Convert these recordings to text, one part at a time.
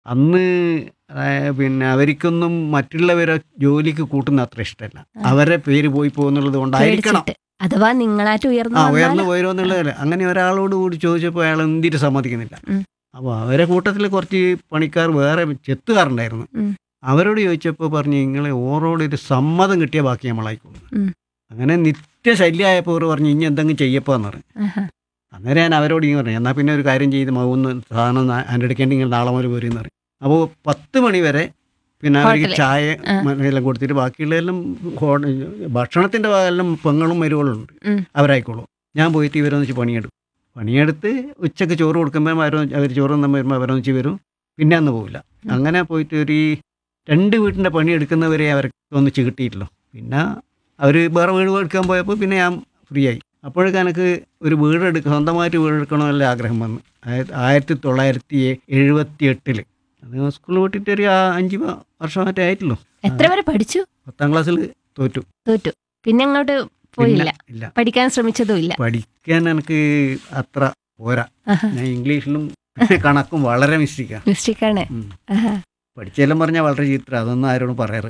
അന്ന് അതായത് പിന്നെ അവർക്കൊന്നും മറ്റുള്ളവരെ ജോലിക്ക് കൂട്ടുന്ന അത്ര ഇഷ്ടമല്ല അവരെ പേര് പോയി പോകുന്നുള്ളത് കൊണ്ടായിരിക്കണം പേടിച്ചിട്ട് അഥവാ നിങ്ങളായിട്ട് ഉയർന്നു ആ വന്നാല് ഉയർന്നു പോയിരുന്നുള്ളതല്ല അങ്ങനെ ഒരാളോട് കൂടി ചോദിച്ചപ്പോൾ അയാൾ എന്തിട്ട് സമ്മതിക്കുന്നില്ല ഉം. അപ്പോൾ അവരെ കൂട്ടത്തിൽ കുറച്ച് പണിക്കാർ വേറെ ചെത്തുകാരുണ്ടായിരുന്നു ഉം. അവരോട് ചോദിച്ചപ്പോൾ പറഞ്ഞു നിങ്ങൾ ഓറോട് ഒരു സമ്മതം കിട്ടിയ ബാക്കി നമ്മളായിക്കോളും ഉം. അങ്ങനെ നിത്യ ശല്യമായപ്പോൾ അവർ പറഞ്ഞു ഇനി എന്തെങ്കിലും ചെയ്യപ്പോന്ന് പറഞ്ഞു ആഹാ. അന്നേരം ഞാൻ അവരോട് ഇങ്ങനെ പറഞ്ഞു എന്നാൽ പിന്നെ ഒരു കാര്യം ചെയ്ത് മൗന്ന് സാധനം നാ- എൻ്റെ അടുക്കേണ്ടി നിങ്ങൾ നാളെ മുതൽ പോരും എന്ന് പറയും അപ്പോൾ പത്ത് മണി വരെ പിന്നെ അവർക്ക് ഹോട്ടല്. ചായ ആ. മ- എല്ലാം കൊടുത്തിട്ട് ബാക്കിയുള്ളതെല്ലാം ഹോ- ഭക്ഷണത്തിൻ്റെ എല്ലാം പെങ്ങളും മരുകളുണ്ട് ഉം. അവരായിക്കോളും ഞാൻ പോയിട്ട് ഇവരൊന്നിച്ച് പണിയെടുക്കും പണിയെടുത്ത് ഉച്ചക്ക് ചോറ് കൊടുക്കുമ്പോൾ അവർ അവർ ചോറ് നമ്മൾ വരുമ്പോൾ അവരൊന്നിച്ച് വരും പിന്നെ അന്ന് പോവില്ല ഉം. അങ്ങനെ പോയിട്ട് ഒരു ഈ രണ്ട് വീട്ടിൻ്റെ പണി എടുക്കുന്നവരെ അവർക്ക് ഒന്നിച്ച് കിട്ടിയിട്ടില്ല പിന്നെ അവർ വേറെ വീട് എടുക്കാൻ പോയപ്പോൾ പിന്നെ ഞാൻ ഫ്രീ ആയി അപ്പോഴേക്ക് എനിക്ക് ഒരു വീട് എടുക്ക സ്വന്തമായിട്ട് വീട് എടുക്കണമെന്നുള്ള ആഗ്രഹം വന്നു ആയിരത്തി ആയിരത്തി തൊള്ളായിരത്തി എഴുപത്തി എട്ടില് അത് സ്കൂളിൽ വിട്ടിട്ട് ഒരു ആ- അഞ്ച് വ- വർഷം മറ്റേ ആയിട്ടുള്ളൂ എത്ര വരെ പഠിച്ചു പത്താം ക്ലാസ്സിൽ തോറ്റു തോറ്റു പിന്നെ അങ്ങോട്ട് പോയില്ല പിന്നെ ഇല്ല പഠിക്കാൻ ശ്രമിച്ചതും ഇല്ല പഠിക്കാൻ എനിക്ക് അത്ര പോരാ ആഹാ. ഞാൻ ഇംഗ്ലീഷിലും കണക്കും വളരെ മിസ്റ്റേക്കാണ് മിസ്റ്റേക്കാണ് ആഹാ. പഠിച്ചെല്ലാം പറഞ്ഞാൽ വളരെ ചീത്ര അതൊന്നും ആരോടും പറയാറ്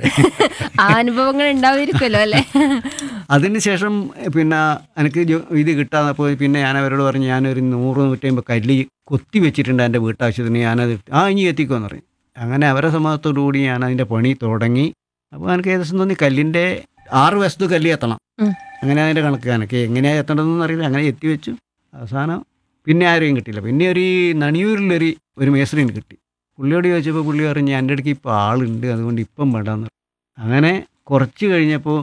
ആ അനുഭവങ്ങൾ ഉണ്ടാവുമായിരിക്കുമല്ലോ അല്ലെ അതിനുശേഷം പിന്നെ എനിക്ക് ജോ- ഇത് കിട്ടാതെ പിന്നെ ഞാൻ അവരോട് പറഞ്ഞു ഞാനൊരു നൂറ് നൂറ്റമ്പത് കല്ലി കൊത്തി വെച്ചിട്ടുണ്ട് എൻ്റെ വീട്ടാവശ്യത്തിന് ഞാനത് ആ ഇനി എത്തിക്കുമെന്ന് പറയും അങ്ങനെ അവരെ സമ്മതത്തോടു കൂടി ഞാൻ അതിൻ്റെ പണി തുടങ്ങി അപ്പോൾ എനിക്ക് ഏകദേശം തോന്നി കല്ലിൻ്റെ ആറ് വശത്ത് കല്ല് എത്തണം ഉം. അങ്ങനെ അതിൻ്റെ കണക്ക് എനിക്ക് എങ്ങനെയാണ് എത്തേണ്ടതെന്ന് അറിയില്ല അങ്ങനെ എത്തി വെച്ചു അവസാനം പിന്നെ ആരെയും കിട്ടിയില്ല പിന്നെ ഒരു നണിയൂരിലൊരു ഒരു മേസ്ത്രീന് കിട്ടി പുള്ളിയോട് ചോദിച്ചപ്പോൾ പുള്ളി പറഞ്ഞു എൻ്റെ അടുക്ക് ഇപ്പോൾ ആളുണ്ട് അതുകൊണ്ട് ഇപ്പം വേണ്ടാന്ന് പറഞ്ഞു. അങ്ങനെ കുറച്ച് കഴിഞ്ഞപ്പോൾ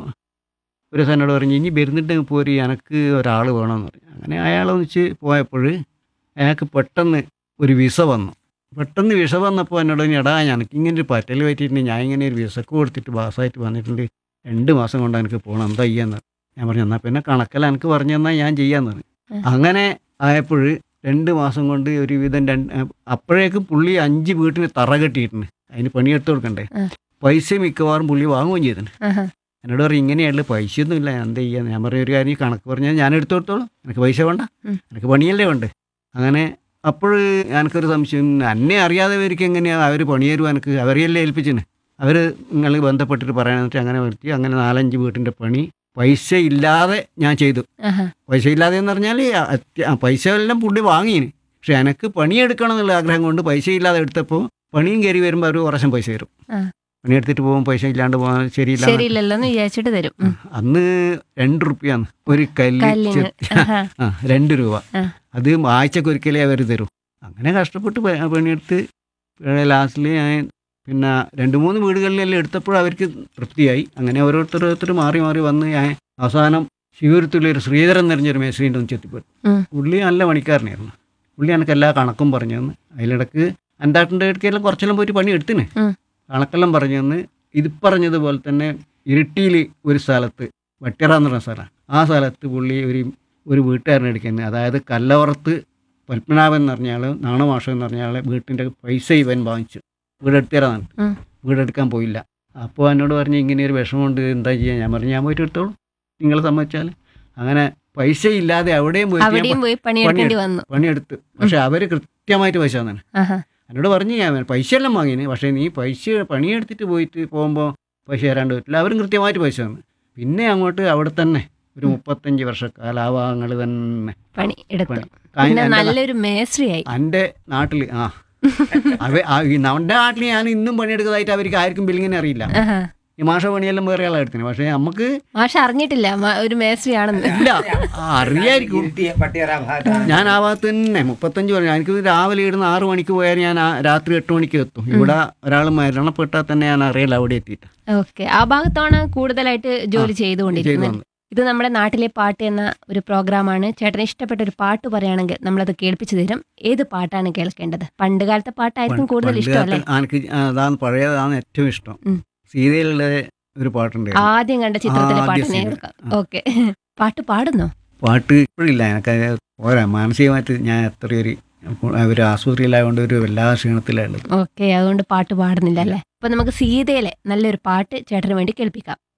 ഒരു ദിവസം എന്നോട് പറഞ്ഞു ഇനി വരുന്നിട്ട് പോരി എനക്ക് ഒരാൾ വേണമെന്ന് പറഞ്ഞു അങ്ങനെ അയാളൊന്നിച്ച് പോയപ്പോൾ അയാൾക്ക് പെട്ടെന്ന് ഒരു വിസ വന്നു പെട്ടെന്ന് വിസ വന്നപ്പോൾ എന്നോട് പറഞ്ഞു, എടാ എനിക്ക് ഇങ്ങനെ ഒരു പറ്റൽ പറ്റിയിട്ടുണ്ട് ഞാൻ ഇങ്ങനെ ഒരു വിസക്ക് കൊടുത്തിട്ട് പാസ്സായിട്ട് വന്നിട്ടുണ്ട് രണ്ട് മാസം കൊണ്ട് എനിക്ക് പോകണം എന്താ ചെയ്യാന്ന് ഞാൻ പറഞ്ഞു എന്നാൽ പിന്നെ കണക്കല്ല എനിക്ക് പറഞ്ഞു തന്നാൽ ഞാൻ ചെയ്യാന്ന് പറഞ്ഞു ഉം. അങ്ങനെ ആയപ്പോൾ രണ്ട് മാസം കൊണ്ട് ഒരുവിധം രണ്ട് അപ്പോഴേക്കും പുള്ളി അഞ്ച് വീട്ടിന് തറ കെട്ടിയിട്ടുണ്ട് അതിന് പണിയെടുത്ത് കൊടുക്കണ്ടേ ഉം. പൈസ മിക്കവാറും പുള്ളി വാങ്ങുകയും ചെയ്തിട്ടുണ്ട് ആഹാ. എന്നോട് പറയും ഇങ്ങനെയുള്ള പൈസയൊന്നും ഇല്ല ഞാൻ എന്താ ചെയ്യാന്ന് ഞാൻ പറഞ്ഞ ഒരു കാര്യം ഈ കണക്ക് പറഞ്ഞാൽ ഞാൻ എടുത്തു കൊടുത്തോളൂ എനിക്ക് പൈസ വേണ്ട ഉം. എനിക്ക് പണിയല്ലേ വേണ്ട അങ്ങനെ അപ്പോൾ എനിക്കൊരു സംശയം എന്നെ അറിയാതെവർക്ക് എങ്ങനെയാണ് അവർ പണി തരുമോ എനിക്ക് അവരെയല്ലേ ഏൽപ്പിച്ചിന് അവർ നിങ്ങൾ ബന്ധപ്പെട്ടിട്ട് പറയാന്ന് വെച്ചാൽ അങ്ങനെ വരുത്തി അങ്ങനെ നാലഞ്ച് വീട്ടിൻ്റെ പണി പൈസ ഇല്ലാതെ ഞാൻ ചെയ്തു ആഹാ. പൈസ ഇല്ലാതെ എന്ന് പറഞ്ഞാൽ അത്യ- ആ പൈസ എല്ലാം പുള്ളി വാങ്ങിന് പക്ഷെ എനിക്ക് പണിയെടുക്കണം എന്നുള്ള ആഗ്രഹം കൊണ്ട് പൈസ ഇല്ലാതെ എടുത്തപ്പോൾ പണിയും കയറി വരുമ്പോൾ അവർ കുറച്ചും പൈസ തരും ആ. പണിയെടുത്തിട്ട് പോകുമ്പോൾ പൈസ ഇല്ലാണ്ട് പോകാൻ ശരിയില്ല ശരിയില്ലല്ലോ എന്ന് വിചാരിച്ചിട്ട് തരും ഉം. അന്ന് രണ്ട് റുപ്യാണ് ഒരു കല്ല് കല്ലിന് ചെത്തി- ആഹാ. ആ രണ്ട് രൂപ ആ. അത് ആഴ്ചക്കൊരിക്കലേ അവർ തരും അങ്ങനെ കഷ്ടപ്പെട്ട് പ- പണിയെടുത്ത് ലാസ്റ്റിൽ ഞാൻ പിന്നെ രണ്ട് മൂന്ന് വീടുകളിലെല്ലാം എടുത്തപ്പോൾ അവർക്ക് തൃപ്തിയായി അങ്ങനെ ഓരോരുത്തർ ഓരോരുത്തർ മാറി മാറി വന്ന് ഞാൻ അവസാനം ശിവരത്തുള്ളൊരു ശ്രീധരൻ നിറഞ്ഞൊരു മേശയുടെ ഒന്ന് ചെത്തിപ്പെട്ടു ഉം. പുള്ളി നല്ല പണിക്കാരനായിരുന്നു പുള്ളി എനിക്ക് എല്ലാ കണക്കും പറഞ്ഞു തന്ന് അതിലിടക്ക് അന്താട്ടിൻ്റെ ഇടയ്ക്കെല്ലാം കുറച്ചെല്ലാം പോയിട്ട് പണി എടുത്തിന് ഉം. കണക്കെല്ലാം പറഞ്ഞു തന്ന് ഇത് പറഞ്ഞതുപോലെ തന്നെ ഇരിട്ടിയിൽ ഒരു സ്ഥലത്ത് വട്ടിയറ എന്ന് പറഞ്ഞ സ്ഥലമാണ് ആ സ്ഥലത്ത് പുള്ളി ഒരു ഒരു വീട്ടുകാരനെ എടുക്കുന്നത് അതായത് കല്ലവറത്ത് പത്മനാഭൻ എന്ന് പറഞ്ഞാൽ നാണമാഷം എന്ന് പറഞ്ഞാൽ വീട്ടിൻ്റെ പൈസ ഇവൻ വാങ്ങിച്ചു വീടെടുത്ത് തരാന്നാണ് ഉം. വീടെടുക്കാൻ പോയില്ല അപ്പോൾ എന്നോട് പറഞ്ഞു ഇങ്ങനെ ഒരു വിഷമമുണ്ട് എന്താ ചെയ്യാൻ ഞാൻ പറഞ്ഞു ഞാൻ പോയിട്ട് എടുത്തോളൂ നിങ്ങൾ സമ്മതിച്ചാൽ അങ്ങനെ പൈസ ഇല്ലാതെ അവിടെയും പോയിട്ട് ഞാൻ അവിടെയും പോയി പണിയെടുക്കേണ്ടി വന്നു പണിയെടുത്ത് പക്ഷെ അവർ കൃത്യമായിട്ട് പൈസ തന്നെ ആഹാ. എന്നോട് പറഞ്ഞു ഞാൻ പൈസ എല്ലാം വാങ്ങിന് പക്ഷേ നീ പൈസ പണിയെടുത്തിട്ട് പോയിട്ട് പോകുമ്പോൾ പൈസ തരാണ്ട് പറ്റില്ല അവരും കൃത്യമായിട്ട് പൈസ തന്നു പിന്നെ അങ്ങോട്ട് അവിടെ തന്നെ ഒരു മുപ്പത്തഞ്ച് വർഷക്കാലം ആ ഭാഗങ്ങൾ തന്നെ പണി എടുത്തു പണി പിന്നെ എൻ്റെ നല്ലൊരു മേസ്ത്രിയായി എൻ്റെ നാട്ടിൽ ആ അവ ആ, ഈ നമ്മുടെ നാട്ടിൽ ഞാൻ ഇന്നും പണിയെടുക്കുന്നതായിട്ട് അവർക്ക് ആർക്കും ബില്ലിങ്ങിനെ അറിയില്ല ആഹാ. ഈ മാഷ പണിയെല്ലാം വേറെ ആളെ എടുത്തിന് പക്ഷേ നമുക്ക് മാഷ അറിഞ്ഞിട്ടില്ല മ- ഒരു മേസ്ത്രി ആണെന്ന് ഇല്ല ആ, അറിയായിരിക്കും ഇരുട്ടിയ പട്ടിയറ ഭാഗത്താണ് ഞാൻ ആ ഭാഗത്ത് തന്നെ മുപ്പത്തഞ്ച് പറഞ്ഞു എനിക്ക് രാവിലെ ഇടുന്ന ആറ് മണിക്ക് പോയാൽ ഞാൻ ആ രാത്രി എട്ട് മണിക്ക് എത്തും ഇവിടെ ഒരാൾ മരണപ്പെട്ടാൽ തന്നെ ഞാൻ അറിയില്ല അവിടെ എത്തിയിട്ട് ഓക്കെ ആ ഭാഗത്താണ് കൂടുതലായിട്ട് ജോലി ചെയ്തു ചെയ്തുകൊണ്ടിരിക്കുന്നത് വന്നത് ഇത് നമ്മുടെ നാട്ടിലെ പാട്ട് എന്ന ഒരു പ്രോഗ്രാമാണ് ചേട്ടന് ഇഷ്ടപ്പെട്ട ഒരു പാട്ട് പറയുകയാണെങ്കിൽ നമ്മളത് കേൾപ്പിച്ചു തരും ഏത് പാട്ടാണ് കേൾക്കേണ്ടത് പണ്ട് കാലത്തെ പാട്ടായിരിക്കും കൂടുതൽ പണ്ട് ഇഷ്ടം അല്ലേ കാലത്ത് എനിക്ക് അതാണ് പഴയതാണ് ഏറ്റവും ഇഷ്ടം ഉം. സീതയിലുള്ള ഒരു പാട്ടുണ്ട് ആദ്യം കണ്ട ചിത്രത്തിലെ ആദ്യ പാട്ടിനെ scene. കേൾക്കാം ആ. ഓക്കെ പാട്ട് പാടുന്നോ പാട്ട് ഇപ്പോഴില്ല എനിക്ക് പോരാ മാനസികമായിട്ട് ഞാൻ എത്രയൊരു ഒരു ആശുപത്രിയിലായതുകൊണ്ട് ഒരു എല്ലാ ക്ഷീണത്തിലുള്ളത് ഓക്കെ അതുകൊണ്ട് പാട്ട് പാടുന്നില്ല അല്ലേ അപ്പൊ നമുക്ക് സീതയിലെ നല്ലൊരു പാട്ട് ചേട്ടന് വേണ്ടി കേൾപ്പിക്കാം